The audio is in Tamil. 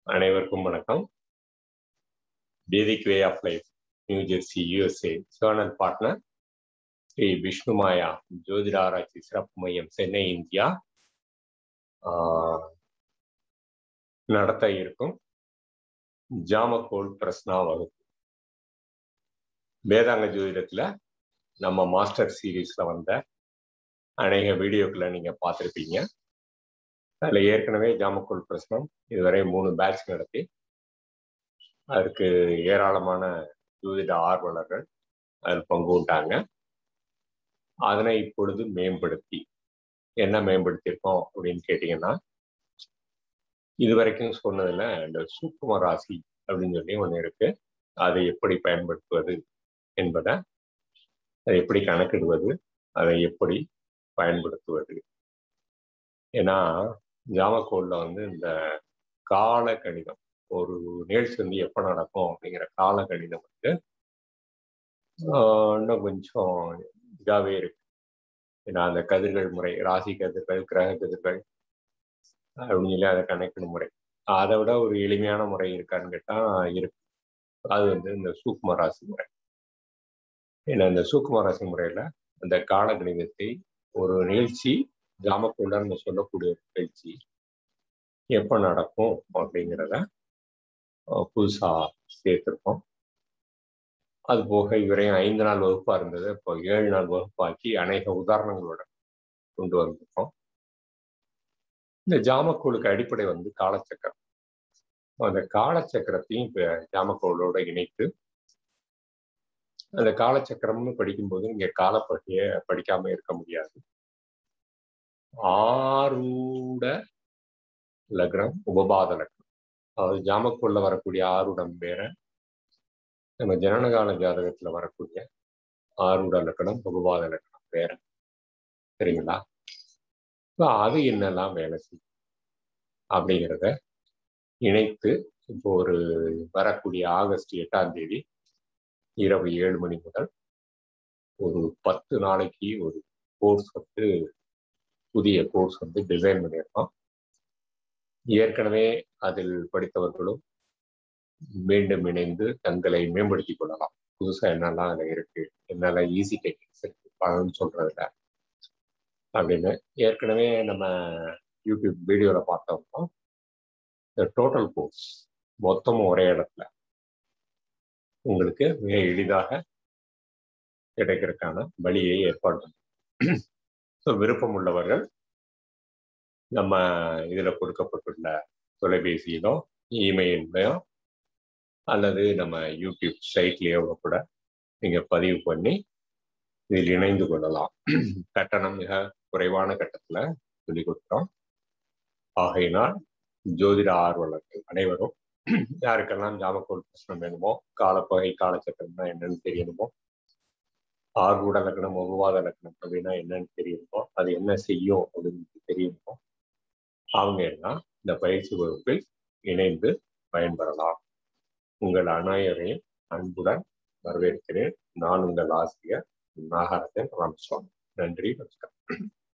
அனைவருக்கும் வணக்கம் vedic way of life New Jersey USA channel partner Shri Vishnumaya ஜோதிட ஆராய்ச்சி சிறப்பு மையம் சென்னை இந்தியா ஆஹ், நடத்த இருக்கும் ஜாமக்கோல் பிரஸ்னா வகுப்பு வேதாங்க ஜோதிடத்துல நம்ம மாஸ்டர் சீரீஸ்ல வந்த அநேக வீடியோக்களை நீங்க பார்த்துருப்பீங்க அதுல ஏற்கனவே ஜாமக்கோல் பிரஸ்னம் இதுவரை மூணு பேட்ச் நடத்தி அதற்கு ஏராளமான ஜோதிட ஆர்வலர்கள் அதில் பங்கு கொண்டாங்க அதனை இப்பொழுது மேம்படுத்தி என்ன மேம்படுத்தியிருக்கோம் அப்படின்னு கேட்டிங்கன்னா இதுவரைக்கும் சொன்னதுல இந்த சூக்கும ராசி அப்படின்னு சொல்லி ஒன்று இருக்கு அதை எப்படி பயன்படுத்துவது என்பதை அதை எப்படி கணக்கிடுவது அதை எப்படி பயன்படுத்துவது ஏன்னா ஜாமக்கோல்ல வந்து இந்த கால கணிதம் ஒரு நிகழ்ச்சி வந்து எப்போ நடக்கும் அப்படிங்கிற கால கணிதம் வந்து ஆஹ், இன்னும் கொஞ்சம் இதாகவே இருக்கு ஏன்னா அந்த கதிர்கள் முறை ராசி கதிர்கள் கிரக கதிர்கள் அப்படின்னு சொல்லி அதை கணக்கிடும் முறை அதை விட ஒரு எளிமையான முறை இருக்கான்னு கேட்டா இருக்கு அது வந்து இந்த சூக்ம ராசி முறை ஏன்னா இந்த சூக்ம ராசி முறையில அந்த கால கணிதத்தை ஒரு நிகழ்ச்சி ஜாமக்குள்ள நம்ம சொல்லக்கூடிய ஒரு நிகழ்ச்சி எப்போ நடக்கும் அப்படிங்கிறத அஹ், புதுசா சேர்த்திருக்கோம் அது போக இவரையும் ஐந்து நாள் வகுப்பா இருந்தது இப்போ ஏழு நாள் வகுப்பாக்கி அநேக உதாரணங்களோட கொண்டு வந்திருக்கோம் இந்த ஜாமக்கோளுக்கு அடிப்படை வந்து காலச்சக்கரம் அந்த காலச்சக்கரத்தையும் இப்ப ஜாமக்கோளோட இணைத்து அந்த காலச்சக்கரம்னு படிக்கும்போது நீங்க காலப்பட்டிய படிக்காம இருக்க முடியாது ஆரூட லக்னம் உபபாத லக்னம் அதாவது ஜாமக்கோல்ல வரக்கூடிய ஆருடம் வேற நம்ம ஜனனகால ஜாதகத்துல வரக்கூடிய ஆருட லக்கணம் உபபாத லக்கணம் வேற சரிங்களா இப்போ அது என்னெல்லாம் வேலை செய்யும் அப்படிங்கிறத இணைத்து இப்போ ஒரு வரக்கூடிய ஆகஸ்ட் எட்டாம் தேதி இரவு ஏழு மணி முதல் ஒரு பத்து நாளைக்கு ஒரு கோர்ஸ் வந்து புதிய கோர்ஸ் வந்து டிசைன் பண்ணியிருக்கோம் ஏற்கனவே அதில் படித்தவர்களும் மீண்டும் இணைந்து தங்களை மேம்படுத்திக் கொள்ளலாம் புதுசா என்னெல்லாம் அதுல இருக்கு என்னெல்லாம் ஈஸி டெக்னிக்ஸ் இருக்கு பலன்னு சொல்றதுல அப்படின்னு ஏற்கனவே நம்ம யூடியூப் வீடியோல பார்த்தோம்னா இந்த டோட்டல் கோர்ஸ் மொத்தமும் ஒரே இடத்துல உங்களுக்கு மிக எளிதாக கிடைக்கிறதுக்கான வழியை ஏற்பாடு பண்ணும் ஸோ விருப்பம் உள்ளவர்கள் நம்ம இதுல கொடுக்கப்பட்டுள்ள தொலைபேசியிலோ இமெயிலையோ அல்லது நம்ம யூடியூப் சைட்லேயோ கூட நீங்க பதிவு பண்ணி இதில் இணைந்து கொள்ளலாம் கட்டணம் மிக குறைவான கட்டத்துல சொல்லிக் கொடுக்குறோம் ஆகையினால் ஜோதிட ஆர்வலர்கள் அனைவரும் யாருக்கெல்லாம் ஜாமக்கோல் பிரச்சனை வேணுமோ காலப்பகை காலச்சக்கரம்னா என்னன்னு தெரியணுமோ ஆர்வூட லக்னம் ஒவ்வாத லக்னம் அப்படின்னா என்னன்னு தெரியணுமோ அது என்ன செய்யும் அப்படின்னு தெரியணுமோ அவங்க எல்லாம் இந்த பயிற்சி வகுப்பில் இணைந்து பயன்பெறலாம் உங்கள் அனைவரையும் அன்புடன் வரவேற்கிறேன் நான் உங்கள் ஆசிரியர் நாகராஜன் ராமசுவாமி நன்றி நமஸ்காரம்